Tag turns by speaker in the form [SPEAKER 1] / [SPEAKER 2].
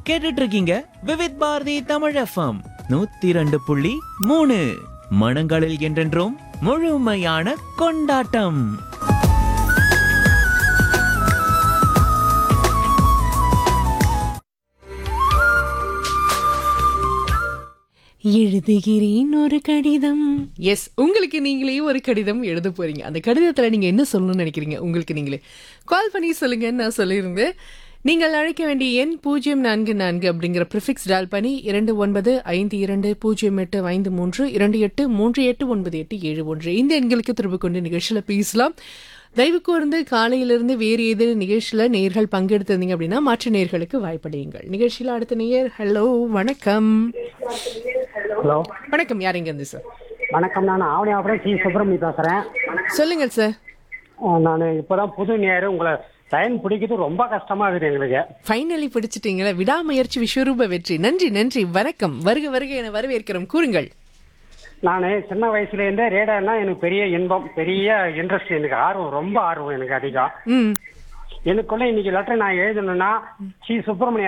[SPEAKER 1] கேட்டுட்டு இருக்கீங்க விவித் பாரதி தமிழ் எஃப்எம் நூத்தி ரெண்டு புள்ளி மூணு மனங்களில் என்றென்றும் முழுமையான கொண்டாட்டம்
[SPEAKER 2] எழுதுகிறேன் ஒரு கடிதம் எஸ் உங்களுக்கு நீங்களே ஒரு கடிதம் எழுத போறீங்க அந்த கடிதத்துல நீங்க என்ன சொல்லணும்னு நினைக்கிறீங்க உங்களுக்கு நீங்களே கால் பண்ணி சொல்லுங்கன்னு நான் சொல்லியிருந்தேன் நீங்கள் அழைக்க வேண்டிய எண் பூஜ்ஜியம் நான்கு நான்கு அப்படிங்கிற ப்ரிஃபிக்ஸ் டால் பண்ணி இரண்டு ஒன்பது ஐந்து இரண்டு பூஜ்ஜியம் எட்டு ஐந்து மூன்று இரண்டு எட்டு மூன்று எட்டு ஒன்பது எட்டு ஏழு ஒன்று இந்த எண்களுக்கு திரும்ப கொண்டு நிகழ்ச்சியில் பேசலாம் தயவு கூர்ந்து காலையிலிருந்து வேறு ஏதேனும் நிகழ்ச்சியில் நேர்கள் பங்கெடுத்திருந்தீங்க அப்படின்னா மற்ற நேர்களுக்கு வாய்ப்படையுங்கள் நிகழ்ச்சியில் அடுத்த நேயர் ஹலோ வணக்கம்
[SPEAKER 3] ஹலோ
[SPEAKER 2] வணக்கம் யார் இங்க இருந்து சார்
[SPEAKER 3] வணக்கம் நான் ஆவணியாபுரம் சி சுப்பிரமணி பேசுகிறேன்
[SPEAKER 2] சொல்லுங்க சார்
[SPEAKER 3] நான் இப்போதான் புது நேரு உங்களை லைன் பிடிக்கிறது ரொம்ப கஷ்டமா இருக்குது எங்களுக்கு
[SPEAKER 2] ஃபைனலி பிடிச்சிட்டீங்களா விடாமுயற்சி விஸ்வரூப வெற்றி நன்றி நன்றி வணக்கம் வருக வருக என வரவேற்கிறோம் கூறுங்கள்
[SPEAKER 3] நான் சின்ன வயசுலேருந்தே ரேடானா எனக்கு பெரிய இன்பம் பெரிய இன்ட்ரெஸ்ட் எனக்கு ஆர்வம் ரொம்ப ஆர்வம் எனக்கு அதிகம்
[SPEAKER 2] ம்
[SPEAKER 3] எனக்குள்ள இன்னைக்கு லெட்டர் நான் எழுதணும்னா சி சுப்பிரமணிய